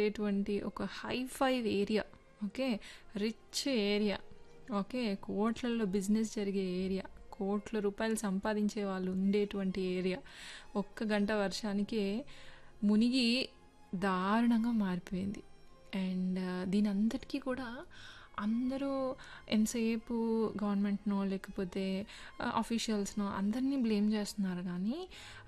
ఉండేటువంటి ఒక high five area okay rich area okay కోట్లలో బిజినెస్ జరిగే ఏరియా కోట్ల రూపాయలు సంపాదించే వాళ్ళు ఉండేటువంటి ఏరియా ఒక్క గంట వర్షానికే మునిగి దారుణంగా మారిపోయింది అండ్ దీని అంతటికీ కూడా అందరూ ఎంతసేపు గవర్నమెంట్నో లేకపోతే అఫీషియల్స్నో అందరినీ బ్లేమ్ చేస్తున్నారు కానీ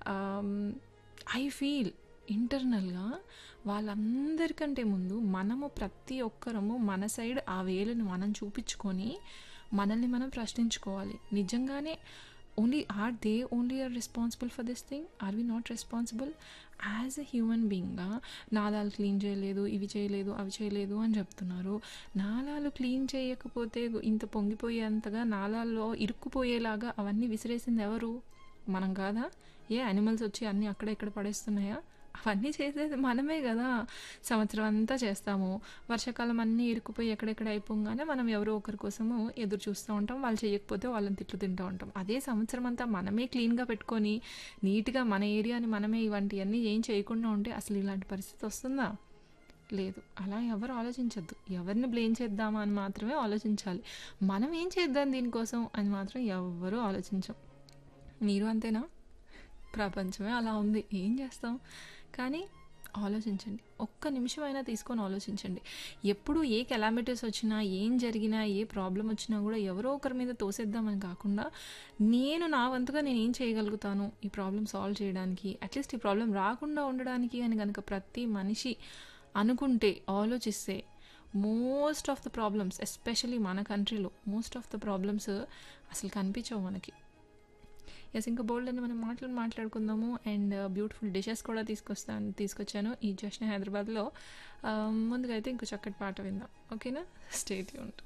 ఐ ఫీల్ ఇంటర్నల్గా వాళ్ళందరికంటే ముందు మనము ప్రతి ఒక్కరము మన సైడ్ ఆ వేలుని మనం చూపించుకొని మనల్ని మనం ప్రశ్నించుకోవాలి నిజంగానే only are they only are responsible for this thing are we not responsible as a human బీయింగ్గా నాలాలు క్లీన్ చేయలేదు ఇవి చేయలేదు అవి చేయలేదు అని చెప్తున్నారు నాలాలు క్లీన్ చేయకపోతే ఇంత పొంగిపోయేంతగా నాలాల్లో ఇరుక్కుపోయేలాగా అవన్నీ విసిరేసింది ఎవరు మనం కాదా ఏ యానిమల్స్ వచ్చి అన్నీ అక్కడ ఇక్కడ పడేస్తున్నాయా అవన్నీ చేసేది మనమే కదా సంవత్సరం అంతా చేస్తాము వర్షాకాలం అన్నీ ఇరుక్కుపోయి ఎక్కడెక్కడ అయిపోగానే మనం ఎవరో ఒకరి కోసము ఎదురు చూస్తూ ఉంటాం వాళ్ళు చేయకపోతే వాళ్ళని తిట్లు తింటూ ఉంటాం అదే సంవత్సరం అంతా మనమే క్లీన్గా పెట్టుకొని నీట్గా మన ఏరియాని మనమే ఇవంటివన్నీ ఏం చేయకుండా ఉంటే అసలు ఇలాంటి పరిస్థితి వస్తుందా లేదు అలా ఎవరు ఆలోచించద్దు ఎవరిని బ్లేమ్ చేద్దామా అని మాత్రమే ఆలోచించాలి మనం ఏం చేద్దాం దీనికోసం అని మాత్రం ఎవ్వరూ ఆలోచించం మీరు అంతేనా ప్రపంచమే అలా ఉంది ఏం చేస్తాం కానీ ఆలోచించండి ఒక్క నిమిషం అయినా తీసుకొని ఆలోచించండి ఎప్పుడు ఏ కెలామిటీస్ వచ్చినా ఏం జరిగినా ఏ ప్రాబ్లం వచ్చినా కూడా ఎవరో ఒకరి మీద తోసేద్దామని కాకుండా నేను నా వంతుగా నేను ఏం చేయగలుగుతాను ఈ ప్రాబ్లం సాల్వ్ చేయడానికి అట్లీస్ట్ ఈ ప్రాబ్లం రాకుండా ఉండడానికి అని కనుక ప్రతి మనిషి అనుకుంటే ఆలోచిస్తే most of the problems especially మన కంట్రీలో మోస్ట్ ఆఫ్ ద ప్రాబ్లమ్స్ అసలు కనిపించవు మనకి ఎస్ ఇంకా బోల్డ్ అని మనం మాటలు మాట్లాడుకుందాము అండ్ బ్యూటిఫుల్ డిషెస్ కూడా తీసుకొస్తాను తీసుకొచ్చాను ఈ జస్ట్ హైదరాబాద్లో ముందుగా అయితే ఇంకో చక్కటి పాట విందాం ఓకేనా స్టేట్ యూంట్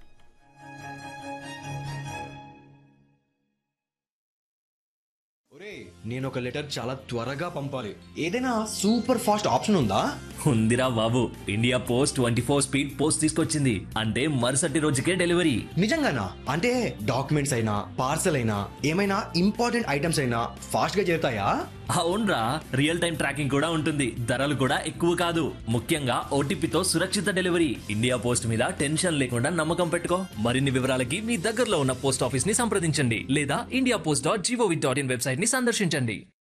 ఒరే నేను ఒక లెటర్ చాలా త్వరగా పంపాలి ఏదైనా సూపర్ ఫాస్ట్ ఆప్షన్ ఉందా ఉందిరా బాబు India post twenty four speed post తీసుకొచ్చింది అంటే మరుసటి రోజుకే డెలివరీ నిజంగానా అంటే డాక్యుమెంట్స్ అయినా పార్సల్ అయినా ఏమైనా ఇంపార్టెంట్ ఐటమ్స్ అయినా ఫాస్ట్ గా చేరుతాయా అవునరా రియల్ టైం ట్రాకింగ్ కూడా ఉంటుంది ధరలు కూడా ఎక్కువ కాదు ముఖ్యంగా ఓటీపీతో సురక్షిత డెలివరీ ఇండియా పోస్ట్ మీద టెన్షన్ లేకుండా నమ్మకం పెట్టుకో మరిన్ని వివరాలకి మీ దగ్గరలో ఉన్న పోస్ట్ ఆఫీస్ ని సంప్రదించండి లేదా India post dot GOV dot in website ని సందర్శించండి